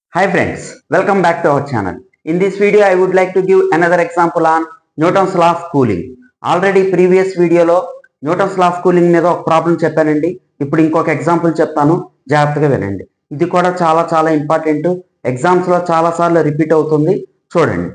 Hi friends, welcome back to our channel. In this video, I would like to give another example on Newton's law of cooling. Already previous వీడియోలో Newton's law of cooling మీద ఒక problem చెప్పానండి ఇప్పుడు ఇంకొక example చెప్తాను జాగ్రత్తగా వినండి ఇది కూడా చాలా చాలా ఇంపార్టెంట్ ఎగ్జామ్స్ లో చాలా సార్లు రిపీట్ అవుతుంది చూడండి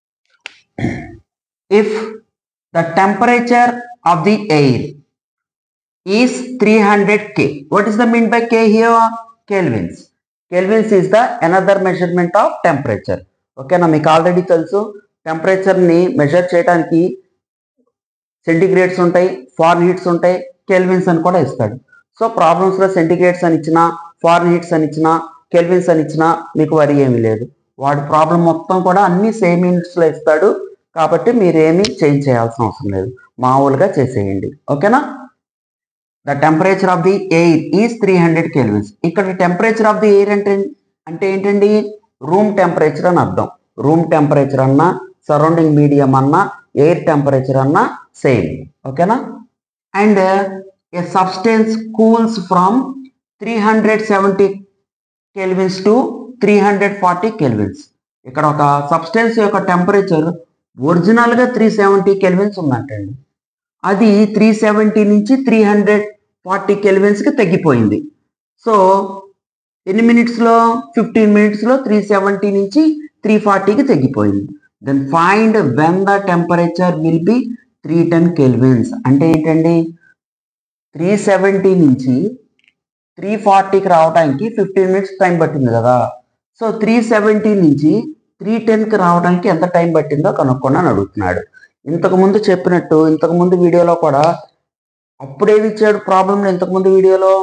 if the temperature of the air is three hundred K what is the mean by K here kelvins kelvins is the another measurement of temperature ఓకేనా మీకు ఆల్రెడీ తెలుసు టెంపరేచర్ని మెజర్ చేయడానికి సెంటిగ్రేడ్స్ ఉంటాయి ఫారెన్ హీట్స్ ఉంటాయి kelvins అని కూడా ఇస్తాడు సో ప్రాబ్లమ్స్లో సెంటిగ్రేడ్స్ అని ఇచ్చినా ఫారెన్ హీట్స్ అని ఇచ్చినా కెల్విన్స్ అని ఇచ్చినా మీకు వరి ఏమీ లేదు వాడి ప్రాబ్లం మొత్తం కూడా అన్ని సేమ్ యూనిట్స్లో ఇస్తాడు కాబట్టి మీరేమీ చేంజ్ చేయాల్సిన అవసరం లేదు మామూలుగా చేసేయండి ఓకేనా the temperature of the air is three hundred kelvins ఇక్కడ టెంపరేచర్ ఆఫ్ ది ఎయిర్ అంటే అంటే ఏంటండి రూమ్ టెంపరేచర్ అని అర్థం రూమ్ టెంపరేచర్ అన్నా సరౌండింగ్ మీడియం అన్నా ఎయిర్ టెంపరేచర్ అన్నా సేమ్ ఓకేనా and a substance cools from three hundred seventy kelvins to three hundred forty kelvins ఇక్కడ ఒక సబ్స్టెన్స్ యొక్క టెంపరేచర్ ఒరిజినల్గా త్రీ సెవెంటీ కెల్విన్స్ ఉందంటండి అది త్రీ సెవెంటీ నుంచి త్రీ హండ్రెడ్ ఫార్టీ కెల్విన్స్కి తగ్గిపోయింది సో ఎన్ని మినిట్స్లో ఫిఫ్టీన్ మినిట్స్లో త్రీ సెవెంటీ నుంచి త్రీ ఫార్టీకి తగ్గిపోయింది then find when the temperature will be three ten kelvins అంటే ఏంటండి త్రీ సెవెంటీ నుంచి త్రీ ఫార్టీకి రావడానికి ఫిఫ్టీన్ మినిట్స్ టైం పట్టింది కదా సో త్రీ సెవెంటీ నుంచి త్రీ టెన్కి రావడానికి ఎంత టైం పట్టిందో కనుక్కొని అని అడుగుతున్నాడు ఇంతకు ముందు చెప్పినట్టు ఇంతకు ముందు వీడియోలో కూడా అప్పుడేది ఇచ్చాడు ప్రాబ్లం ఇంతకు ముందు వీడియోలో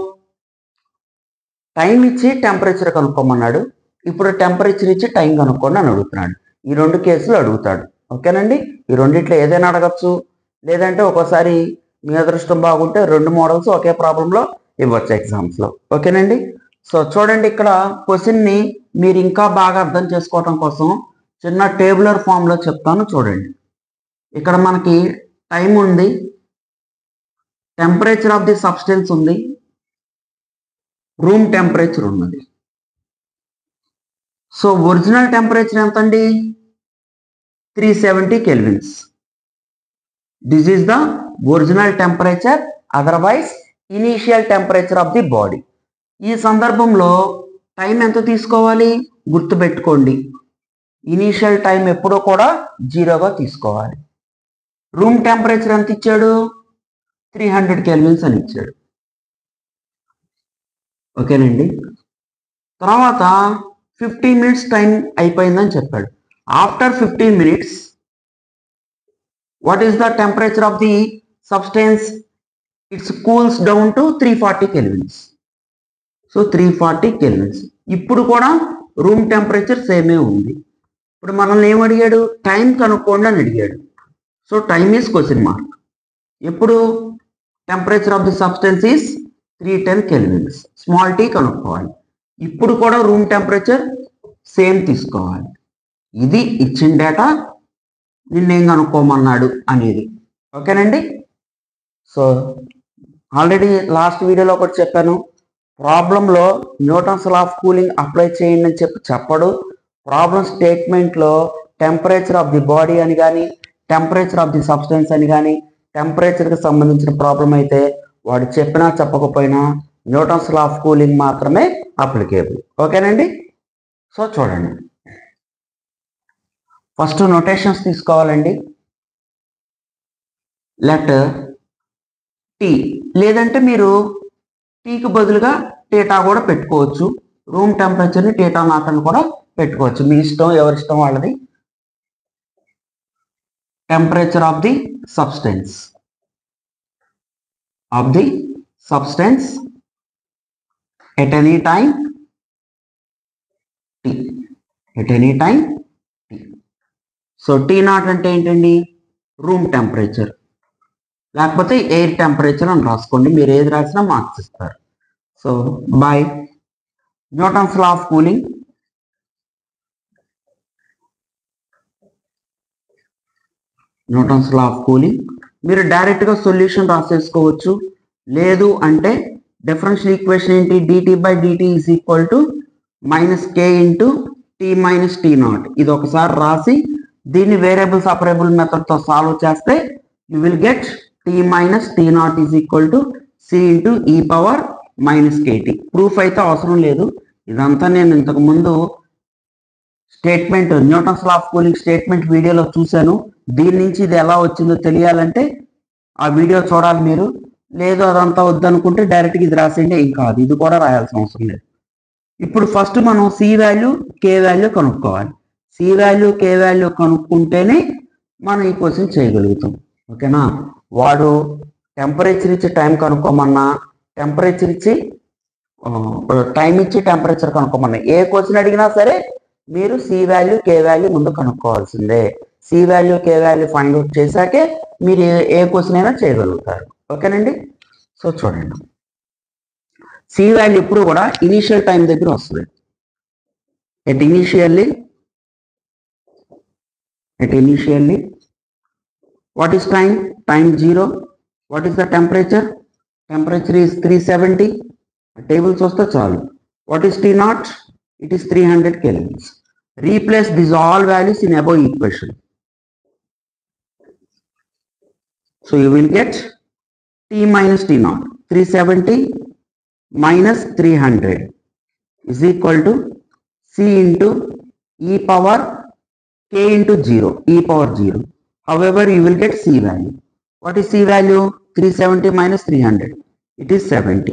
టైం ఇచ్చి టెంపరేచర్ కనుక్కోమన్నాడు ఇప్పుడు టెంపరేచర్ ఇచ్చి టైం కనుక్కోండి అని అడుగుతున్నాడు ఈ రెండు కేసులు అడుగుతాడు ఓకేనండి ఈ రెండిట్లో ఏదైనా అడగచ్చు లేదంటే ఒక్కోసారి మీ అదృష్టం బాగుంటే రెండు మోడల్స్ ఒకే ప్రాబ్లంలో ఇవ్వచ్చు ఎగ్జామ్స్లో ఓకేనండి సో చూడండి ఇక్కడ క్వశ్చన్ని మీరు ఇంకా బాగా అర్థం చేసుకోవటం కోసం చిన్న టేబులర్ ఫామ్లో చెప్తాను చూడండి ఇక్కడ మనకి టైం ఉంది టెంపరేచర్ ఆఫ్ ది సబ్స్టెన్స్ ఉంది రూమ్ టెంపరేచర్ ఉన్నది సో ఒరిజినల్ టెంపరేచర్ ఎంత అండి three seventy kelvins this is the original temperature otherwise initial temperature of the body ఈ సందర్భంలో టైం ఎంత తీసుకోవాలి గుర్తుపెట్టుకోండి ఇనీషియల్ టైం ఎప్పుడూ కూడా జీరోగా తీసుకోవాలి రూమ్ టెంపరేచర్ ఎంత ఇచ్చాడు త్రీ హండ్రెడ్ కెల్విన్స్ అని ఇచ్చాడు ఓకేనండి తర్వాత ఫిఫ్టీన్ మినిట్స్ టైం అయిపోయిందని చెప్పాడు after fifteen minutes what is the temperature of the substance it's cools down to three forty kelvins so three forty kelvins ఇప్పుడు కూడా రూమ్ టెంపరేచర్ సేమే ఉంది ఇప్పుడు మనల్ని ఏం అడిగాడు టైం కనుక్కోండి అని అడిగాడు so time is question mark ఎప్పుడు temperature of the substance is three ten kelvins small T కనుక్కోవాలి ఇప్పుడు కూడా రూమ్ టెంపరేచర్ సేమ్ తీసుకోవాలి ఇది ఇచ్చిన డేటా నిన్నేం కనుక్కోమన్నాడు అనేది ఓకేనండి సో ఆల్రెడీ లాస్ట్ వీడియోలో ఒకటి చెప్పాను ప్రాబ్లంలో Newton's law of cooling apply చేయండి అని చెప్పి చెప్పడు ప్రాబ్లం స్టేట్మెంట్లో టెంపరేచర్ ఆఫ్ ది బాడీ అని కానీ టెంపరేచర్ ఆఫ్ ది సబ్స్టెన్స్ అని కానీ టెంపరేచర్కి సంబంధించిన ప్రాబ్లం అయితే వాడు చెప్పినా చెప్పకపోయినా న్యూటన్స్ లా ఆఫ్ కూలింగ్ మాత్రమే అప్లికేబుల్ ఓకేనండి సో చూడండి ఫస్ట్ నొటేషన్స్ తీసుకోవాలండి లెట్ టీ లేదంటే మీరు టీకి బదులుగా టేటా కూడా పెట్టుకోవచ్చు రూమ్ టెంపరేచర్ని టేటా నాట్ అని కూడా పెట్టుకోవచ్చు మీ ఇష్టం ఎవరి ఇష్టం వాళ్ళది temperature of the substance of the substance at any time T at any time T so T naught అంటే ఏంటండి రూమ్ టెంపరేచర్ లేకపోతే ఎయిర్ టెంపరేచర్ అని రాసుకోండి మీరు ఏది రాసినా మార్క్స్ ఇస్తారు so by Newton's law of cooling Newton's law of cooling మీరు డైరెక్ట్గా సొల్యూషన్ రాసేసుకోవచ్చు లేదు అంటే డిఫరెన్షియల్ ఈక్వేషన్ ఏంటి dT by dt is equal to minus K into T minus T naught ఇది ఒకసారి రాసి దీన్ని వేరియబుల్ సపరేబుల్ మెథడ్తో సాల్వ్ చేస్తే you will get T minus T naught is equal to C into e power minus KT proof అయితే అవసరం లేదు ఇదంతా నేను ఇంతకు ముందు statement Newton's law of cooling statement వీడియోలో చూశాను దీని నుంచి ఇది ఎలా వచ్చిందో తెలియాలంటే ఆ వీడియో చూడాలి మీరు లేదు అదంతా వద్దనుకుంటే డైరెక్ట్గా ఇది రాసేయండి ఏం కాదు ఇది కూడా రాయాల్సిన అవసరం లేదు ఇప్పుడు ఫస్ట్ మనం సి వాల్యూ కే వాల్యూ కనుక్కోవాలి సి వాల్యూ కే వాల్యూ కనుక్కుంటేనే మనం ఈ క్వశ్చన్ చేయగలుగుతాం ఓకేనా వాడు టెంపరేచర్ ఇచ్చి టైం కనుక్కోమన్నా టెంపరేచర్ ఇచ్చి టైం ఇచ్చి టెంపరేచర్ కనుక్కోమన్నా ఏ క్వశ్చన్ అడిగినా సరే మీరు సి వాల్యూ కే వాల్యూ ముందు కనుక్కోవాల్సిందే C value K value find out చేశాకే మీరు ఏ- ఏ క్వశ్చన్ అయినా చేయగలుగుతారు ఓకేనండి సో చూడండి సి వాల్యూ ఇప్పుడు కూడా ఇనీషియల్ టైం దగ్గర వస్తుంది at initially at initially what is time time zero what is the temperature temperature is three seventy table చూస్తే చాలు what is T naught it is three hundred kelvins replace this all values in above equation so you will get T minus T naught three seventy minus 300 is equal to c into e power k into 0 e power 0 however you will get c value what is c value 370 minus 300 it is 70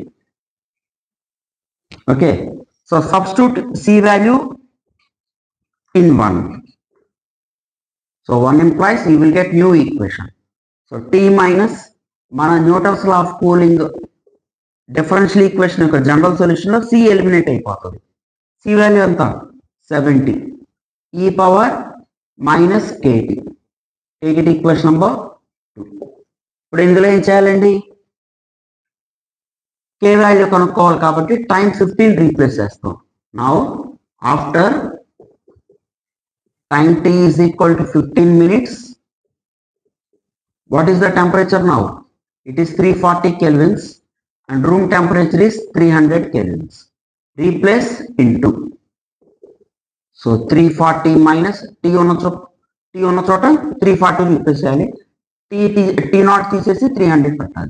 okay so substitute c value in 1 so 1 implies you will get new equation so t minus మన Newton's law of cooling differential equation యొక్క general solution లో C eliminate అయిపోతుంది C value ఎంత seventy e power minus KT KT equation number ఇప్పుడు ఇందులో ఏం చేయాలండి K value కనుక్కోవాలి కాబట్టి టైం ఫిఫ్టీన్ రీప్లేస్ చేస్తాం now after time T is equal to fifteen minutes what is the temperature now it is 340 kelvins and room temperature is 300 kelvins replace into so 340 minus t ఉన్న చోట t ఉన్న చోట 340 replace చేయాలి t t t not తీసేసి 300 పెట్టాలి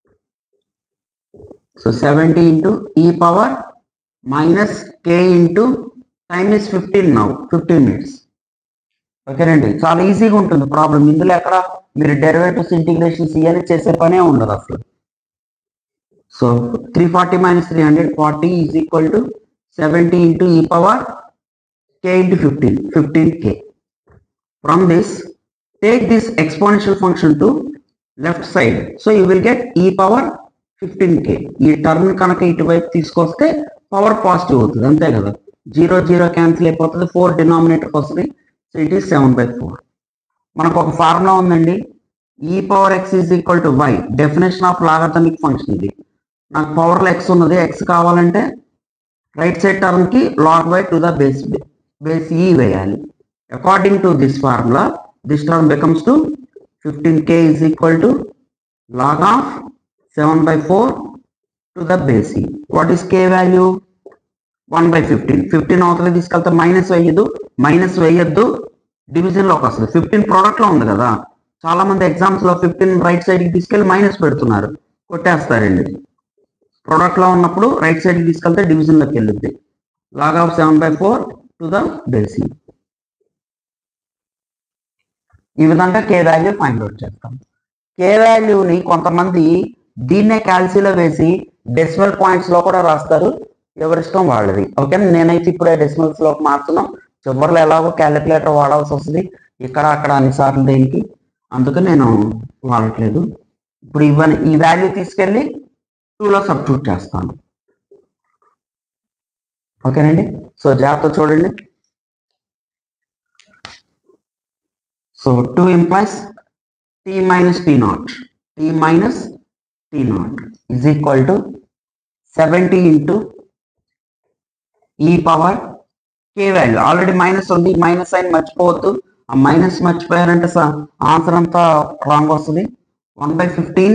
so 70 into e power minus k into time is 15 now 15 minutes ఓకేనండి చాలా ఈజీగా ఉంటుంది ప్రాబ్లం ఇందులో ఎక్కడ మీరు డెరివేటివ్స్ ఇంటిగ్రేషన్స్ ఇవన్నీ చేసే పనే ఉండదు అసలు so three forty minus three hundred forty is equal to seventy into e power K into fifteen fifteen K from this take this exponential function to left side so you will get e power fifteen K ఈ term కనుక ఇటువైపు తీసుకొస్తే power positive అవుతుంది అంతే కదా zero zero cancel అయిపోతుంది four డినామినేటర్కి వస్తుంది so it is seven by four మనకు ఒక ఫార్ములా ఉందండి e power x is equal to y definition of logarithmic function ఇది నాకు పవర్లో ఎక్స్ ఉన్నది ఎక్స్ కావాలంటే రైట్ సైడ్ టర్మ్ కి log y to the base base e వేయాలి according to this formula this term becomes to fifteen K is equal to log of seven by four to the base e what is K value one by fifteen fifteen అవతల తీసుకెళ్తే minus వేయద్దు minus వేయద్దు division లోకి వస్తుంది fifteen product లో ఉంది కదా చాలా మంది ఎగ్జామ్స్ లో ఫిఫ్టీన్ రైట్ సైడ్ కి తీసుకెళ్లి మైనస్ పెడుతున్నారు కొట్టేస్తారండి ప్రోడక్ట్ లో ఉన్నప్పుడు రైట్ సైడ్ కి తీసుకెళ్తే డివిజన్ లోకి వెళ్ళింది log of seven by four to the base ఈ విధంగా కే వాల్యూ ఫైండ్ అవుట్ చేస్తాం కే వాల్యూని కొంతమంది దీన్నే క్యాల్సీలో వేసి డెసిమల్ పాయింట్స్ లో కూడా రాస్తారు ఎవరిష్టం వాళ్ళది ఓకే నేనైతే ఇప్పుడే డెసిమల్స్ లో మార్చున్నాం చివరిలో ఎలాగో క్యాలిక్యులేటర్ వాడాల్సి వస్తుంది ఇక్కడ అక్కడ అన్నిసార్లు దేనికి అందుకు నేను వాడట్లేదు ఇప్పుడు ఇవన్నీ ఈ వాల్యూ తీసుకెళ్ళి టూలో సబ్స్టిట్యూట్ చేస్తాను ఓకేనండి సో జాగ్రత్త చూడండి so two implies T minus T naught T minus T naught is equal to seventy into e power K value already minus ఉంది మైనస్ సైన్ మర్చిపోవద్దు ఆ మైనస్ మర్చిపోయారంటే ఆన్సర్ అంతా రాంగ్ వస్తుంది one by fifteen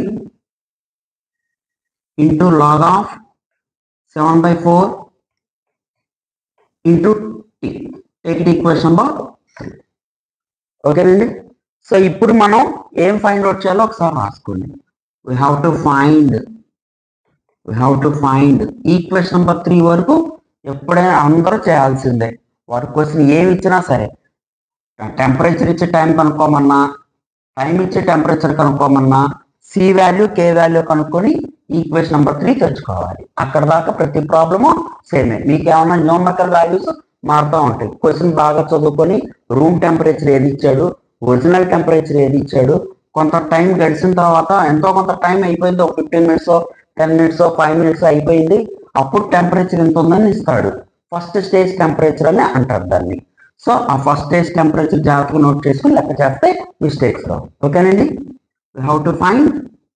into log of seven by four into T take it equation number three ఓకేనండి so ఇప్పుడు మనం ఏం ఫైండ్ అవుట్ చేయాలో ఒకసారి రాసుకోండి we have to find we have to find equation number three వరకు ఎప్పుడైనా అందరూ చేయాల్సిందే వారి క్వశ్చన్ ఏమి ఇచ్చినా సరే టెంపరేచర్ ఇచ్చే టైం కనుక్కోమన్నా టైం ఇచ్చే టెంపరేచర్ కనుక్కోమన్నా సి వాల్యూ కే వాల్యూ కనుక్కొని ఈక్వేషన్ నెంబర్ త్రీ తెచ్చుకోవాలి అక్కడ దాకా ప్రతి ప్రాబ్లము సేమే మీకు ఏమైనా న్యూమరికల్ వాల్యూస్ మారుతూ ఉంటాయి క్వశ్చన్ బాగా చదువుకొని రూమ్ టెంపరేచర్ ఏది ఇచ్చాడు ఒరిజినల్ టెంపరేచర్ ఏది ఇచ్చాడు కొంత టైం గడిచిన తర్వాత ఎంతో కొంత టైం అయిపోయింది ఒక fifteen minutes ten minutes five minutes అయిపోయింది అప్పుడు టెంపరేచర్ ఎంత ఉందని ఇస్తాడు ఫస్ట్ స్టేజ్ టెంపరేచర్ అని అంటారు దాన్ని సో ఆ ఫస్ట్ స్టేజ్ టెంపరేచర్ జాగ్రత్తగా నోట్ చేసుకుని లెక్క చేస్తే మిస్టేక్స్ రావు ఓకేనండి how to find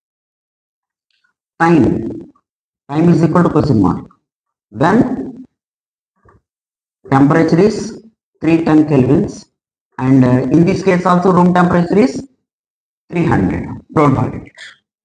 time time is equal to question mark then temperature is 310 kelvins and uh, in this case also room temperature is 300 don't forget it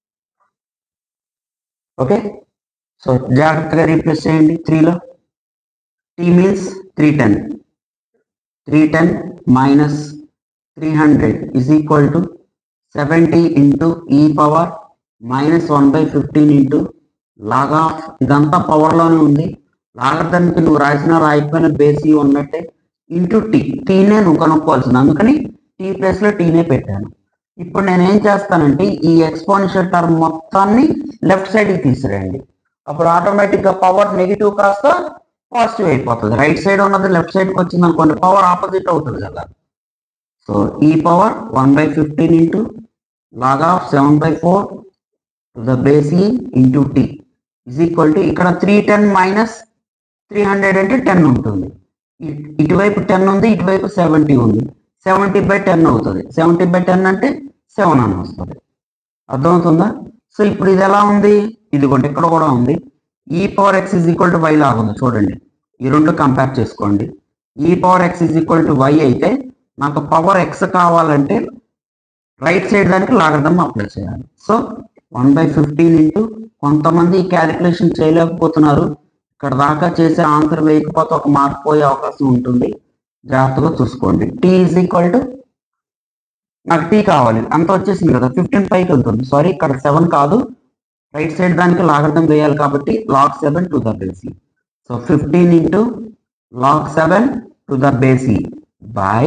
okay so జాగ్రత్తగా replace చేయండి త్రీలో T means three ten three ten minus three hundred is equal to seventy into e power minus one by fifteen into log ఇదంతా పవర్లోనే ఉంది లాగడానికి నువ్వు రాసిన రాయకపోయిన బేసి ఉన్నట్టే ఇంటూ టీ టీనే నువ్వు కనుక్కోవాల్సింది అందుకని టీ ప్లేస్లో టీనే పెట్టాను ఇప్పుడు నేను ఏం చేస్తానంటే ఈ ఎక్స్పోనెన్షియల్ టర్మ్ మొత్తాన్ని లెఫ్ట్ సైడ్కి తీసుకురండి అప్పుడు ఆటోమేటిక్గా పవర్ నెగిటివ్ కాస్త పాజిటివ్ అయిపోతుంది రైట్ సైడ్ ఉన్నది లెఫ్ట్ సైడ్కి వచ్చింది అనుకోండి పవర్ ఆపోజిట్ అవుతుంది కదా so e power one by fifteen into log seven by four the base e into T is equal to ఇక్కడ three ten minus three hundred అంటే టెన్ ఉంటుంది ఇ- ఇటువైపు టెన్ ఉంది ఇటువైపు సెవెంటీ ఉంది సెవెంటీ బై టెన్ అవుతుంది సెవెంటీ బై టెన్ అంటే సెవెన్ అని వస్తుంది అర్థమవుతుందా సో ఇప్పుడు ఇది ఎలా ఉంది ఇదిగోండి ఇక్కడ కూడా ఉంది e power x is equal to y లాగా ఉంది చూడండి ఈ రెండు కంపేర్ చేసుకోండి e power x is equal to y అయితే నాకు పవర్ ఎక్స్ కావాలంటే రైట్ సైడ్ దానికి లాగడం అప్లై చేయాలి so one by fifteen into కొంతమంది క్యాలిక్యులేషన్ చేయలేకపోతున్నారు ఇక్కడ దాకా చేసే ఆన్సర్ వేయకపోతే ఒక మార్క్ పోయే అవకాశం ఉంటుంది జాగ్రత్తగా చూసుకోండి టీ ఈజ్ ఈక్వల్ టు నాకు టీ కావాలి అంత వచ్చేసింది కదా ఫిఫ్టీన్ పైకి వెళ్తుంది సారీ ఇక్కడ సెవెన్ కాదు రైట్ సైడ్ దానికి లాగడం వేయాలి కాబట్టి log seven to the base so fifteen into log seven to the base by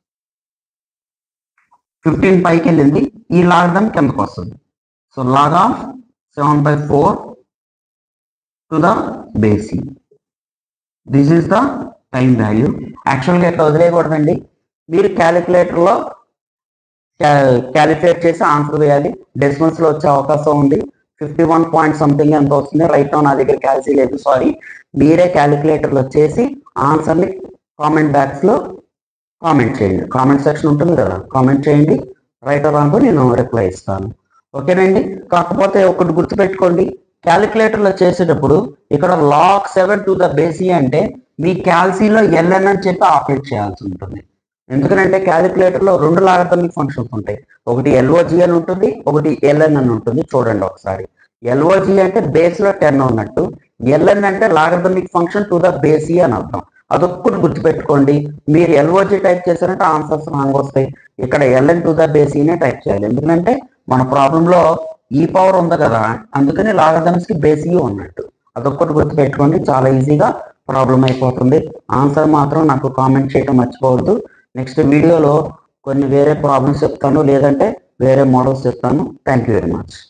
fifteen పైకి వెళ్ళింది ఈ లాగడం కిందకు వస్తుంది so log of seven by four to the base this is the time value యాక్చువల్గా ఎట్లా వదిలేయకూడదండి మీరు క్యాలిక్యులేటర్లో క్యాలిక్యులేట్ చేసి ఆన్సర్ వేయాలి డెసిమల్స్ లో వచ్చే అవకాశం ఉంది ఫిఫ్టీ వన్ పాయింట్ సంథింగ్ ఎంత వస్తుంది రైట్ నా దగ్గర క్యాల్సీ లేదు సారీ మీరే క్యాలిక్యులేటర్ లో చేసి ఆన్సర్ ని కామెంట్ బాక్స్ లో కామెంట్ చేయండి కామెంట్ సెక్షన్ ఉంటుంది కదా కామెంట్ చేయండి రైట్ రాంగ్ నేను రిప్లై ఇస్తాను ఓకేనండి కాకపోతే ఒకటి గుర్తుపెట్టుకోండి క్యాలిక్యులేటర్ లో చేసేటప్పుడు ఇక్కడ లాక్ సెవెన్ టు ద బేసి అంటే మీ క్యాల్సీలో ఎల్ఎన్ అని చెప్పి ఆపరేట్ చేయాల్సి ఉంటుంది ఎందుకంటే క్యాలిక్యులేటర్ లో రెండు లాగరిథమిక్ ఫంక్షన్స్ ఉంటాయి ఒకటి ఎల్ఓజి అని ఉంటుంది ఒకటి ఎల్ఎన్ అని ఉంటుంది చూడండి ఒకసారి ఎల్ఓజి అంటే బేస్ లో టెన్ ఉన్నట్టు ఎల్ఎన్ అంటే లాగరిథమిక్ ఫంక్షన్ టు ద బేసి అని అర్థం అదొక్కటి గుర్తుపెట్టుకోండి మీరు ఎల్ఓజి టైప్ చేశారంటే ఆన్సర్స్ రాంగ్ వస్తాయి ఇక్కడ ఎల్ఎన్ టు ద బేసీనే టైప్ చేయాలి ఎందుకంటే మన ప్రాబ్లం లో ఈ పవర్ ఉంది కదా అందుకని లాగరిథమ్స్ కి బేసీ ఉన్నట్టు అదొక్కటి గుర్తుపెట్టుకోండి చాలా ఈజీగా ప్రాబ్లం అయిపోతుంది ఆన్సర్ మాత్రం నాకు కామెంట్ చేయడం మర్చిపోవద్దు నెక్స్ట్ వీడియోలో కొన్ని వేరే ప్రాబ్లమ్స్ చెప్తాను లేదంటే వేరే మోడల్స్ చెప్తాను థ్యాంక్ యూ వెరీ మచ్